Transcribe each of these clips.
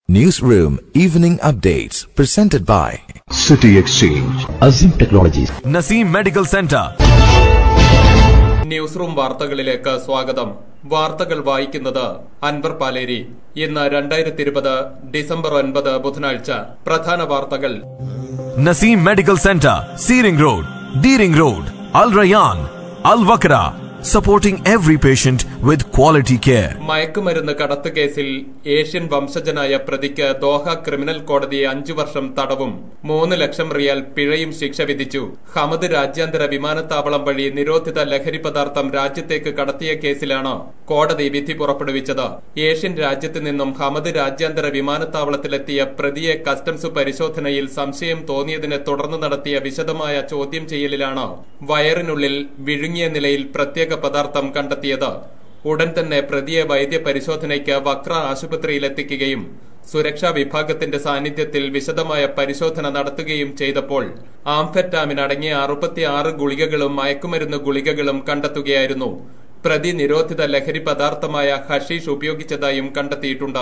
Newsroom Evening Updates presented by City Exchange. Azim Technologies. Naseem Medical Center. News room വാർത്തകളിലേക്ക് സ്വാഗതം വാർത്തകൾ വായിക്കുന്നത് അൻവർ പാലേരി ഇന്ന് രണ്ടായിരത്തി ഇരുപത് ഡിസംബർ ഒൻപത് ബുധനാഴ്ച പ്രധാന വാർത്തകൾ Naseem Medical Center, Seering Road, Deering Road, Al Rayyan, Al Wakra, supporting every patient with quality care. മയക്കുമരുന്ന് കടത്ത് കേസിൽ ഏഷ്യൻ വംശജനായ പ്രതിക്ക് ദോഹ ക്രിമിനൽ കോടതി അഞ്ചു വർഷം തടവും മൂന്ന് ലക്ഷം റിയാൽ പിഴയും ശിക്ഷ വിധിച്ചു ഹമദ് രാജ്യാന്തര വിമാനത്താവളം വഴി നിരോധിത ലഹരി പദാർത്ഥം രാജ്യത്തേക്ക് കടത്തിയ കേസിലാണ് കോടതി വിധി പുറപ്പെടുവിച്ചത് ഏഷ്യൻ രാജ്യത്ത് നിന്നും ഹമദ് രാജ്യാന്തര വിമാനത്താവളത്തിലെത്തിയ പ്രതിയെ കസ്റ്റംസ് പരിശോധനയിൽ സംശയം തോന്നിയതിനെ തുടർന്ന് നടത്തിയ വിശദമായ ചോദ്യം ചെയ്യലിലാണ് വയറിനുള്ളിൽ വിഴുങ്ങിയ നിലയിൽ പ്രത്യേക പദാർത്ഥം കണ്ടെത്തിയത് ഉടൻ തന്നെ പ്രതിയെ വൈദ്യ പരിശോധനയ്ക്ക് വക്ര ആശുപത്രിയിലെത്തിക്കുകയും സുരക്ഷാ വിഭാഗത്തിന്റെ സാന്നിധ്യത്തിൽ വിശദമായ പരിശോധന നടത്തുകയും ചെയ്തപ്പോൾ ആംഫെറ്റാമിൻ അടങ്ങിയ അറുപത്തിയാറ് ഗുളികകളും മയക്കുമരുന്ന് ഗുളികകളും കണ്ടെത്തുകയായിരുന്നു പ്രതി നിരോധിത ലഹരി പദാർത്ഥമായ ഹഷീഷ് ഉപയോഗിച്ചതായും കണ്ടെത്തിയിട്ടുണ്ട്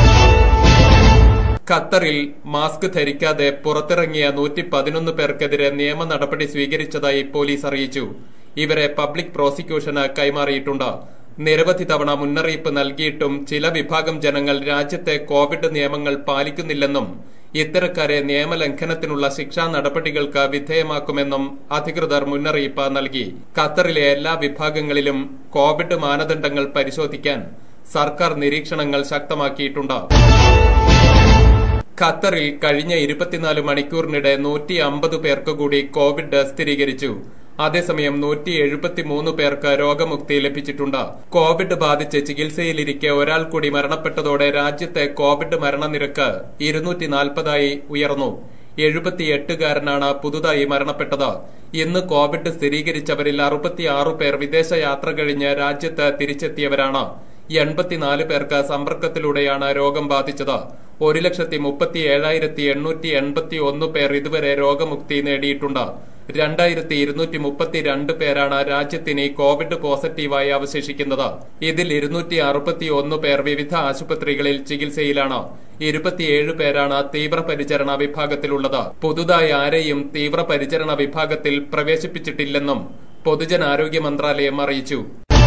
ഖത്തറിൽ മാസ്ക് ധരിക്കാതെ പുറത്തിറങ്ങിയ നൂറ്റി പതിനൊന്ന് പേർക്കെതിരെ നിയമ നടപടി സ്വീകരിച്ചതായി പോലീസ് അറിയിച്ചു ഇവരെ പബ്ലിക് പ്രോസിക്യൂഷന് കൈമാറിയിട്ടുണ്ട് നിരവധി തവണ മുന്നറിയിപ്പ് നൽകിയിട്ടും ചില വിഭാഗം ജനങ്ങൾ രാജ്യത്തെ കോവിഡ് നിയമങ്ങൾ പാലിക്കുന്നില്ലെന്നും ഇത്തരക്കാരെ നിയമലംഘനത്തിനുള്ള ശിക്ഷാ നടപടികൾക്ക് വിധേയമാക്കുമെന്നും അധികൃതർ മുന്നറിയിപ്പ് നൽകി ഖത്തറിലെ എല്ലാ വിഭാഗങ്ങളിലും കോവിഡ് മാനദണ്ഡങ്ങൾ പരിശോധിക്കാൻ സർക്കാർ നിരീക്ഷണങ്ങൾ ശക്തമാക്കിയിട്ടുണ്ട് ഖത്തറിൽ കഴിഞ്ഞ ഇരുപത്തിനാല് മണിക്കൂറിനിടെ നൂറ്റി അമ്പത് പേർക്ക് കൂടി കോവിഡ് സ്ഥിരീകരിച്ചു അതേസമയം നൂറ്റി എഴുപത്തിമൂന്ന് പേർക്ക് രോഗമുക്തി ലഭിച്ചിട്ടുണ്ട് കോവിഡ് ബാധിച്ച് ചികിത്സയിലിരിക്കെ ഒരാൾ കൂടി മരണപ്പെട്ടതോടെ രാജ്യത്തെ കോവിഡ് മരണനിരക്ക് ഇരുന്നൂറ്റി നാൽപ്പതായി ഉയർന്നു എഴുപത്തിയെട്ടുകാരനാണ് പുതുതായി മരണപ്പെട്ടത് ഇന്ന് കോവിഡ് സ്ഥിരീകരിച്ചവരിൽ അറുപത്തിയാറ് പേർ വിദേശ യാത്ര കഴിഞ്ഞ് രാജ്യത്ത് തിരിച്ചെത്തിയവരാണ് എൺപത്തിനാല് പേർക്ക് സമ്പർക്കത്തിലൂടെയാണ് രോഗം ബാധിച്ചത് ഒരു ലക്ഷത്തി മുപ്പത്തി ഏഴായിരത്തി എണ്ണൂറ്റി എൺപത്തി ഒന്ന് പേർ ഇതുവരെ രോഗമുക്തി നേടിയിട്ടുണ്ട് രണ്ടായിരത്തി ഇരുന്നൂറ്റി മുപ്പത്തിരണ്ട് പേരാണ് രാജ്യത്തിന് കോവിഡ് പോസിറ്റീവായി അവശേഷിക്കുന്നത് ഇതിൽ ഇരുന്നൂറ്റി അറുപത്തി ഒന്ന് പേർ വിവിധ ആശുപത്രികളിൽ ചികിത്സയിലാണ് ഇരുപത്തിയേഴ് പേരാണ് തീവ്രപരിചരണ വിഭാഗത്തിലുള്ളത് പുതുതായി ആരെയും തീവ്രപരിചരണ വിഭാഗത്തിൽ പ്രവേശിപ്പിച്ചിട്ടില്ലെന്നും പൊതുജനാരോഗ്യ മന്ത്രാലയം അറിയിച്ചു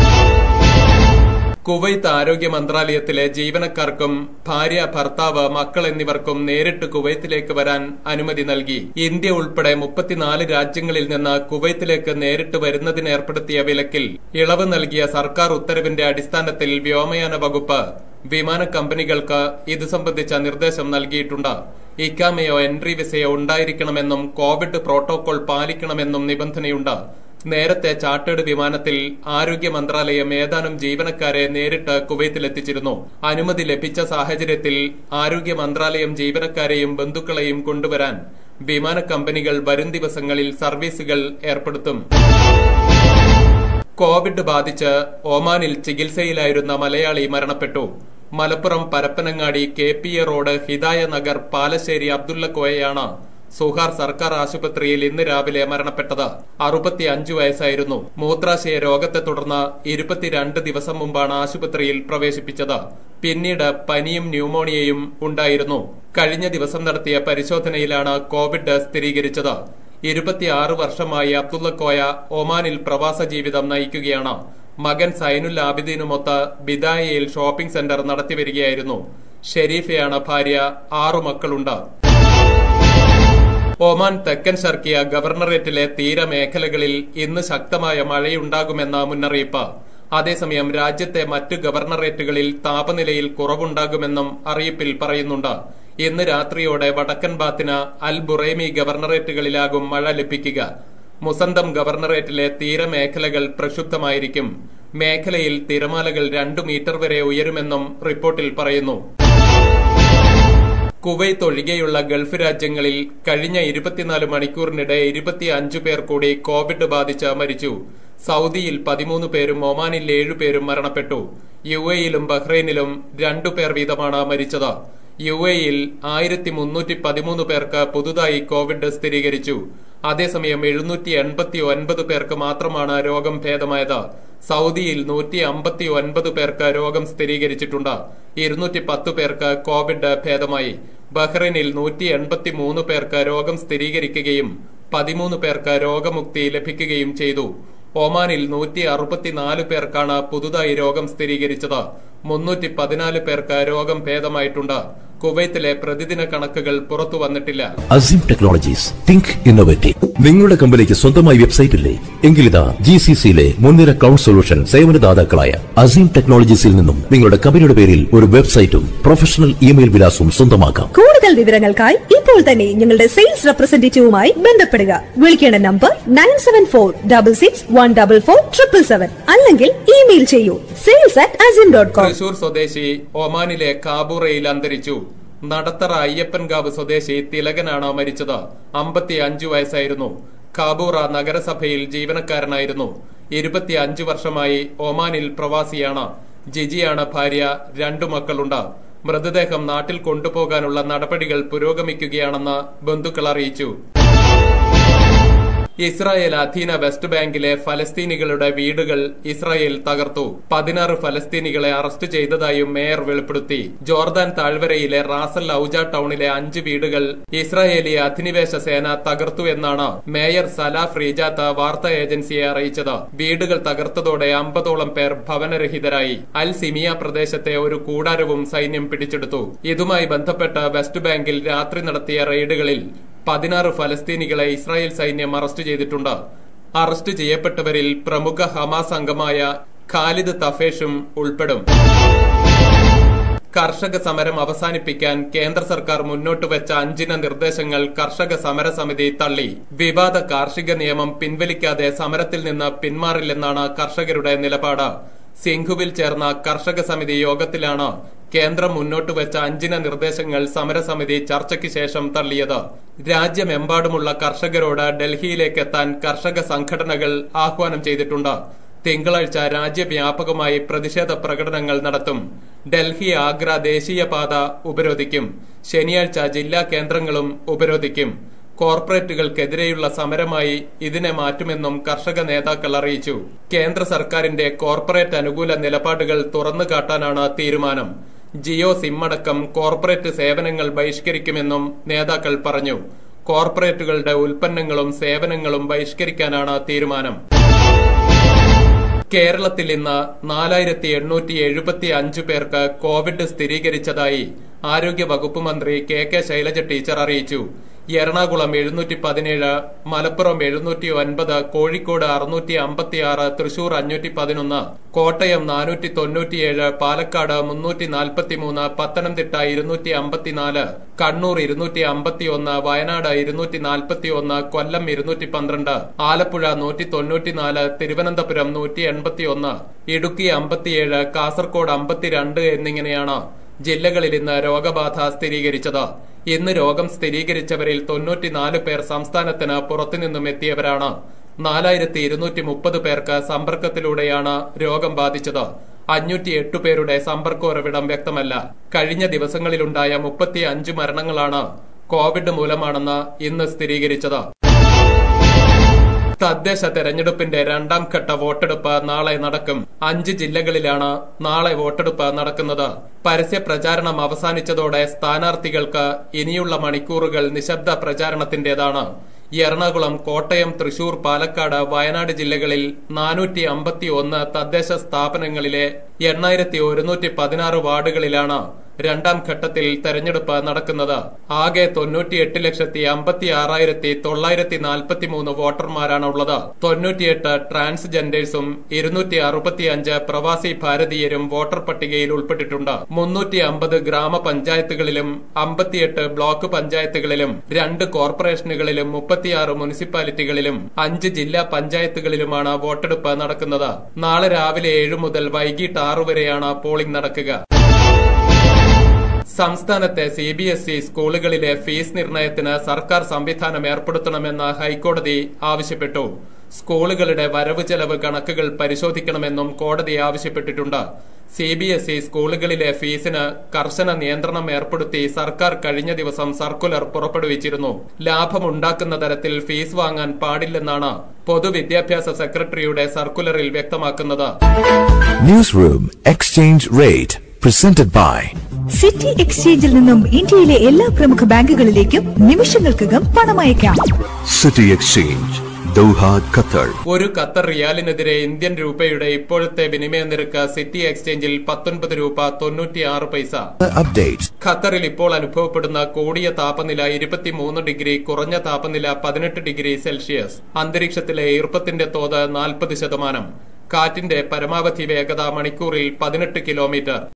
കുവൈത്ത് ആരോഗ്യ മന്ത്രാലയത്തിലെ ജീവനക്കാർക്കും ഭാര്യ ഭർത്താവ് മക്കൾ എന്നിവർക്കും നേരിട്ട് കുവൈത്തിലേക്ക് വരാൻ അനുമതി നൽകി ഇന്ത്യ ഉൾപ്പെടെ മുപ്പത്തിനാല് രാജ്യങ്ങളിൽ നിന്ന് കുവൈത്തിലേക്ക് നേരിട്ട് വരുന്നതിന് ഏർപ്പെടുത്തിയ വിലക്കിൽ ഇളവ് നൽകിയ സർക്കാർ ഉത്തരവിന്റെ അടിസ്ഥാനത്തിൽ വ്യോമയാന വകുപ്പ് വിമാന കമ്പനികൾക്ക് ഇത് സംബന്ധിച്ച നിർദ്ദേശം നൽകിയിട്ടുണ്ട് ഇക്കാമയോ എൻട്രി വിസയോ ഉണ്ടായിരിക്കണമെന്നും കോവിഡ് പ്രോട്ടോകോൾ പാലിക്കണമെന്നും നിബന്ധനയുണ്ട് നേരത്തെ ചാർട്ടേഡ് വിമാനത്തിൽ ആരോഗ്യ മന്ത്രാലയം ഏതാനും ജീവനക്കാരെ നേരിട്ട് കുവൈത്തിലെത്തിച്ചിരുന്നു അനുമതി ലഭിച്ച സാഹചര്യത്തിൽ ആരോഗ്യ മന്ത്രാലയം ജീവനക്കാരെയും ബന്ധുക്കളെയും കൊണ്ടുവരാൻ വിമാന കമ്പനികൾ വരും ദിവസങ്ങളിൽ സർവീസുകൾ ഏർപ്പെടുത്തും കോവിഡ് ബാധിച്ച് ഒമാനിൽ ചികിത്സയിലായിരുന്ന മലയാളി മരണപ്പെട്ടു Malappuram Parappanangadi K P A road Hidaya Nagar Palassery Abdulla കോയയാണ് സുഹാർ സർക്കാർ ആശുപത്രിയിൽ ഇന്ന് രാവിലെ മരണപ്പെട്ടത് അറുപത്തി അഞ്ചു വയസ്സായിരുന്നു മൂത്രാശയ രോഗത്തെ തുടർന്ന് ഇരുപത്തിരണ്ട് ദിവസം മുമ്പാണ് ആശുപത്രിയിൽ പ്രവേശിപ്പിച്ചത് പിന്നീട് പനിയും ന്യൂമോണിയയും ഉണ്ടായിരുന്നു കഴിഞ്ഞ ദിവസം നടത്തിയ പരിശോധനയിലാണ് കോവിഡ് സ്ഥിരീകരിച്ചത് ഇരുപത്തിയാറ് വർഷമായി അബ്ദുള്ള കോയ ഒമാനിൽ പ്രവാസ ജീവിതം നയിക്കുകയാണ് മകൻ സൈനുൽ ആബിദീനുമൊത്ത് ബിദായയിൽ ഷോപ്പിംഗ് സെന്റർ നടത്തിവരികയായിരുന്നു ഷെരീഫയാണ് ഭാര്യ ആറു മക്കളുണ്ട് ഒമാൻ തെക്കൻ ഷർക്കിയ ഗവർണറേറ്റിലെ തീരമേഖലകളിൽ ഇന്ന് ശക്തമായ മഴയുണ്ടാകുമെന്ന മുന്നറിയിപ്പ് അതേസമയം രാജ്യത്തെ മറ്റ് ഗവർണറേറ്റുകളിൽ താപനിലയിൽ കുറവുണ്ടാകുമെന്നും അറിയിപ്പിൽ പറയുന്നുണ്ട് ഇന്ന് രാത്രിയോടെ വടക്കൻ ബാത്തിന അൽ ബുറൈമി ഗവർണറേറ്റുകളിലാകും മഴ ലഭിക്കുക മുസന്തം ഗവർണറേറ്റിലെ തീരമേഖലകൾ പ്രക്ഷുബ്ധമായിരിക്കും മേഖലയിൽ തിരമാലകൾ രണ്ടു മീറ്റർ വരെ ഉയരുമെന്നും റിപ്പോർട്ടിൽ പറയുന്നു കുവൈത്ത് ഒഴികെയുള്ള ഗൾഫ് രാജ്യങ്ങളിൽ കഴിഞ്ഞ ഇരുപത്തിനാല് മണിക്കൂറിനിടെ ഇരുപത്തിയഞ്ചു പേർ കൂടി കോവിഡ് ബാധിച്ച് മരിച്ചു സൗദിയിൽ പതിമൂന്ന് പേരും ഒമാനിൽ ഏഴുപേരും മരണപ്പെട്ടു യു എയിലും ബഹ്റൈനിലും രണ്ടു പേർ വീതമാണ് മരിച്ചത് യു എയിൽ ആയിരത്തി മുന്നൂറ്റി പതിമൂന്ന് പേർക്ക് പുതുതായി കോവിഡ് സ്ഥിരീകരിച്ചു അതേസമയം എഴുന്നൂറ്റി എൺപത്തി ഒൻപത് പേർക്ക് മാത്രമാണ് രോഗം ഭേദമായത് സൗദിയിൽ നൂറ്റി അമ്പത്തി ഒൻപത് പേർക്ക് രോഗം സ്ഥിരീകരിച്ചിട്ടുണ്ട് ഇരുന്നൂറ്റി പത്ത് പേർക്ക് കോവിഡ് ഭേദമായി ബഹ്റൈനിൽ നൂറ്റി എൺപത്തി മൂന്ന് പേർക്ക് രോഗം സ്ഥിരീകരിക്കുകയും പതിമൂന്ന് പേർക്ക് രോഗമുക്തി ലഭിക്കുകയും ചെയ്തു ഒമാനിൽ നൂറ്റി അറുപത്തിനാല് പേർക്കാണ് പുതുതായി രോഗം സ്ഥിരീകരിച്ചത് മുന്നൂറ്റി പതിനാല് പേർക്ക് രോഗം ഭേദമായിട്ടുണ്ട് കുവൈത്തിലെ പ്രതിദിന കണക്കുകൾ പുറത്തു വന്നിട്ടില്ല അസിം ടെക്നോളജീസ് തിങ്ക് ഇന്നോവേറ്റീവ് നിങ്ങളുടെ കമ്പനിക്ക് സ്വന്തമായി വെബ്സൈറ്റ് ഇല്ലേ എങ്കിലിതാ ജി സി സിയിലെ മുൻനിര ക്ലൗഡ് സൊല്യൂഷൻ സേവനദാതാക്കളായ അസീം ടെക്നോളജീസിൽ നിന്നും നിങ്ങളുടെ കമ്പനിയുടെ പേരിൽ ഒരു വെബ്സൈറ്റും പ്രൊഫഷണൽ ഇമെയിൽ വിലാസവും സ്വന്തമാക്കാം കൂടുതൽ വിവരങ്ങൾക്കായി ഇപ്പോൾ തന്നെ ഞങ്ങളുടെ സെയിൽസ് റെപ്രസെന്റേറ്റീവുമായി ബന്ധപ്പെടുക വിളിക്കേണ്ട number nine seven four double six one double four triple seven അല്ലെങ്കിൽ ഇമെയിൽ ചെയ്യൂ sales at Azeem dot com Thrissur സ്വദേശി ഒമാനിലെ കാബൂറയിൽ അന്തരിച്ചു നടത്തറ അയ്യപ്പൻകാവ് സ്വദേശി തിലകനാണ് മരിച്ചത് അമ്പത്തി അഞ്ചു വയസ്സായിരുന്നു കാബൂറ നഗരസഭയിൽ ജീവനക്കാരനായിരുന്നു ഇരുപത്തി അഞ്ചു വർഷമായി ഒമാനിൽ പ്രവാസിയാണ് ജിജിയാണ് ഭാര്യ രണ്ടു മക്കളുണ്ട് മൃതദേഹം നാട്ടിൽ കൊണ്ടുപോകാനുള്ള നടപടികൾ പുരോഗമിക്കുകയാണെന്ന് ബന്ധുക്കൾ അറിയിച്ചു ഇസ്രായേൽ അധീന വെസ്റ്റ് ബാങ്കിലെ ഫലസ്തീനികളുടെ വീടുകൾ ഇസ്രായേൽ തകർത്തു പതിനാറ് ഫലസ്തീനികളെ അറസ്റ്റ് ചെയ്തതായും മേയർ വെളിപ്പെടുത്തി ജോർദാൻ താഴ്വരയിലെ റാസൽ ഔജ ടൌണിലെ അഞ്ച് വീടുകൾ ഇസ്രായേലി അധിനിവേശ സേന തകർത്തു എന്നാണ് മേയർ സലാഫ് റീജാത്ത വാർത്താ ഏജൻസിയെ അറിയിച്ചത് വീടുകൾ തകർത്തതോടെ അമ്പതോളം പേർ ഭവനരഹിതരായി അൽ സിമിയ പ്രദേശത്തെ ഒരു കൂടാരവും സൈന്യം പിടിച്ചെടുത്തു ഇതുമായി ബന്ധപ്പെട്ട് വെസ്റ്റ് ബാങ്കിൽ രാത്രി നടത്തിയ റെയ്ഡുകളിൽ പതിനാറ് ഫലസ്തീനികളെ ഇസ്രായേൽ സൈന്യം അറസ്റ്റ് ചെയ്തിട്ടുണ്ട് അറസ്റ്റ് ചെയ്യപ്പെട്ടവരിൽ പ്രമുഖ ഹമാസ് അംഗമായ ഖാലിദ് തഫേഷും ഉൾപ്പെടും കർഷക സമരം അവസാനിപ്പിക്കാൻ കേന്ദ്ര സർക്കാർ മുന്നോട്ട് വെച്ച അഞ്ചിന നിർദ്ദേശങ്ങൾ കർഷക സമരസമിതി തള്ളി വിവാദ കാർഷിക നിയമം പിൻവലിക്കാതെ സമരത്തിൽ നിന്ന് പിന്മാറില്ലെന്നാണ് കർഷകരുടെ നിലപാട് സിംഘുവിൽ ചേർന്ന കർഷക സമിതി യോഗത്തിലാണ് കേന്ദ്രം മുന്നോട്ട് വെച്ച അഞ്ചിന നിർദ്ദേശങ്ങൾ സമരസമിതി ചർച്ചയ്ക്ക് ശേഷം തള്ളിയത് രാജ്യമെമ്പാടുമുള്ള കർഷകരോട് ഡൽഹിയിലേക്ക് എത്താൻ കർഷക സംഘടനകൾ ആഹ്വാനം ചെയ്തിട്ടുണ്ട് തിങ്കളാഴ്ച രാജ്യവ്യാപകമായി പ്രതിഷേധ പ്രകടനങ്ങൾ നടത്തും ഡൽഹി ആഗ്ര ദേശീയപാത ഉപരോധിക്കും ശനിയാഴ്ച ജില്ലാ കേന്ദ്രങ്ങളും ഉപരോധിക്കും കോർപ്പറേറ്റുകൾക്കെതിരെയുള്ള സമരമായി ഇതിനെ മാറ്റുമെന്നും കർഷക നേതാക്കൾ അറിയിച്ചു കേന്ദ്ര സർക്കാരിന്റെ കോർപ്പറേറ്റ് അനുകൂല നിലപാടുകൾ തുറന്നു കാട്ടാനാണ് തീരുമാനം ജിയോ സിം അടക്കം കോർപ്പറേറ്റ് സേവനങ്ങൾ ബഹിഷ്കരിക്കുമെന്നും നേതാക്കൾ പറഞ്ഞു കോർപ്പറേറ്റുകളുടെ ഉൽപ്പന്നങ്ങളും സേവനങ്ങളും ബഹിഷ്കരിക്കാനാണ് തീരുമാനം കേരളത്തിൽ ഇന്ന് നാലായിരത്തി എണ്ണൂറ്റി എഴുപത്തി അഞ്ച് പേർക്ക് കോവിഡ് സ്ഥിരീകരിച്ചതായി ആരോഗ്യ വകുപ്പ് മന്ത്രി കെ കെ ശൈലജ ടീച്ചർ അറിയിച്ചു എറണാകുളം എഴുന്നൂറ്റി പതിനേഴ് മലപ്പുറം എഴുന്നൂറ്റി ഒൻപത് കോഴിക്കോട് അറുന്നൂറ്റി അമ്പത്തി ആറ് തൃശൂർ അഞ്ഞൂറ്റി പതിനൊന്ന് കോട്ടയം നാനൂറ്റി തൊണ്ണൂറ്റിയേഴ് പാലക്കാട് മുന്നൂറ്റി നാൽപ്പത്തിമൂന്ന് പത്തനംതിട്ട ഇരുന്നൂറ്റി അമ്പത്തിനാല് കണ്ണൂർ ഇരുന്നൂറ്റി അമ്പത്തി ഒന്ന് വയനാട് ഇരുന്നൂറ്റി നാൽപ്പത്തി ഒന്ന് കൊല്ലം ഇരുന്നൂറ്റി പന്ത്രണ്ട് ആലപ്പുഴ നൂറ്റി തൊണ്ണൂറ്റിനാല് തിരുവനന്തപുരം നൂറ്റി എൺപത്തി ഒന്ന് ഇടുക്കി അമ്പത്തിയേഴ് കാസർഗോഡ് അമ്പത്തിരണ്ട് എന്നിങ്ങനെയാണ് ജില്ലകളിൽ ഇന്ന് രോഗബാധ സ്ഥിരീകരിച്ചത് ഇന്ന് രോഗം സ്ഥിരീകരിച്ചവരിൽ തൊണ്ണൂറ്റിനാല് പേർ സംസ്ഥാനത്തിന് പുറത്തുനിന്നും എത്തിയവരാണ് നാലായിരത്തി ഇരുന്നൂറ്റി മുപ്പത് പേർക്ക് സമ്പർക്കത്തിലൂടെയാണ് രോഗം ബാധിച്ചത് അഞ്ഞൂറ്റി എട്ട് പേരുടെ സമ്പർക്കോറവിടം വ്യക്തമല്ല കഴിഞ്ഞ ദിവസങ്ങളിലുണ്ടായ മുപ്പത്തി അഞ്ച് മരണങ്ങളാണ് കോവിഡ് മൂലമാണെന്ന് ഇന്ന് സ്ഥിരീകരിച്ചത് തദ്ദേശ തെരഞ്ഞെടുപ്പിന്റെ രണ്ടാം ഘട്ട വോട്ടെടുപ്പ് നാളെ നടക്കും അഞ്ച് ജില്ലകളിലാണ് നാളെ വോട്ടെടുപ്പ് നടക്കുന്നത് പരസ്യ പ്രചാരണം അവസാനിച്ചതോടെ സ്ഥാനാർത്ഥികൾക്ക് ഇനിയുള്ള മണിക്കൂറുകൾ നിശബ്ദ പ്രചാരണത്തിന്റേതാണ് എറണാകുളം കോട്ടയം തൃശൂർ പാലക്കാട് വയനാട് ജില്ലകളിൽ നാനൂറ്റി അമ്പത്തി ഒന്ന് തദ്ദേശ സ്ഥാപനങ്ങളിലെ എണ്ണായിരത്തി ഒരുന്നൂറ്റി പതിനാറ് വാർഡുകളിലാണ് രണ്ടാം ഘട്ടത്തിൽ തെരഞ്ഞെടുപ്പ് നടക്കുന്നത് ആകെ തൊണ്ണൂറ്റിയെട്ട് ലക്ഷത്തി അമ്പത്തി ആറായിരത്തി തൊള്ളായിരത്തി നാൽപ്പത്തി മൂന്ന് വോട്ടർമാരാണ് ഉള്ളത് തൊണ്ണൂറ്റിയെട്ട് ട്രാൻസ്ജെൻഡേഴ്സും ഇരുന്നൂറ്റി അറുപത്തിയഞ്ച് പ്രവാസി ഭാരതീയരും വോട്ടർ പട്ടികയിൽ ഉൾപ്പെട്ടിട്ടുണ്ട് മുന്നൂറ്റി അമ്പത് ഗ്രാമപഞ്ചായത്തുകളിലും അമ്പത്തിയെട്ട് ബ്ലോക്ക് പഞ്ചായത്തുകളിലും രണ്ട് കോർപ്പറേഷനുകളിലും മുപ്പത്തിയാറ് മുനിസിപ്പാലിറ്റികളിലും അഞ്ച് ജില്ലാ പഞ്ചായത്തുകളിലുമാണ് വോട്ടെടുപ്പ് നടക്കുന്നത് നാളെ രാവിലെ ഏഴു മുതൽ വൈകിട്ട് ആറു വരെയാണ് പോളിംഗ് നടക്കുക സംസ്ഥാനത്തെ സി ബി എസ് ഇ സ്കൂളുകളിലെ ഫീസ് നിർണയത്തിന് സർക്കാർ സംവിധാനം ഏർപ്പെടുത്തണമെന്ന് ഹൈക്കോടതി ആവശ്യപ്പെട്ടു സ്കൂളുകളുടെ വരവ് ചെലവ് കണക്കുകൾ പരിശോധിക്കണമെന്നും കോടതി ആവശ്യപ്പെട്ടിട്ടുണ്ട് സി ബി എസ് ഇ സ്കൂളുകളിലെ ഫീസിന് കർശന നിയന്ത്രണം ഏർപ്പെടുത്തി സർക്കാർ കഴിഞ്ഞ ദിവസം സർക്കുലർ പുറപ്പെടുവിച്ചിരുന്നു ലാഭമുണ്ടാക്കുന്ന തരത്തിൽ ഫീസ് വാങ്ങാൻ പാടില്ലെന്നാണ് പൊതുവിദ്യാഭ്യാസ സെക്രട്ടറിയുടെ സർക്കുലറിൽ വ്യക്തമാക്കുന്നത് Newsroom Exchange Rate presented by city എക്സ്ചേഞ്ചിൽ നിന്നും ഇന്ത്യയിലെ എല്ലാ പ്രമുഖ ബാങ്കുകളിലേക്കും നിമിഷങ്ങൾക്കകം പണമയക്കാം City Exchange, Doha, Qatar. ഒരു ഖത്തർ റിയാലിനെതിരെ ഇന്ത്യൻ രൂപയുടെ ഇപ്പോഴത്തെ വിനിമയ നിരക്ക് സിറ്റി എക്സ്ചേഞ്ചിൽ പത്തൊൻപത് രൂപ തൊണ്ണൂറ്റിയാറ് പൈസ update. ഖത്തറിൽ ഇപ്പോൾ അനുഭവപ്പെടുന്ന കൂടിയ താപനില ഇരുപത്തിമൂന്ന് ഡിഗ്രി കുറഞ്ഞ താപനില പതിനെട്ട് ഡിഗ്രി സെൽഷ്യസ് അന്തരീക്ഷത്തിലെ ഈർപ്പത്തിന്റെ തോത് നാൽപ്പത് ശതമാനം കാറ്റിന്റെ പരമാവധി വേഗത മണിക്കൂറിൽ പതിനെട്ട് കിലോമീറ്റർ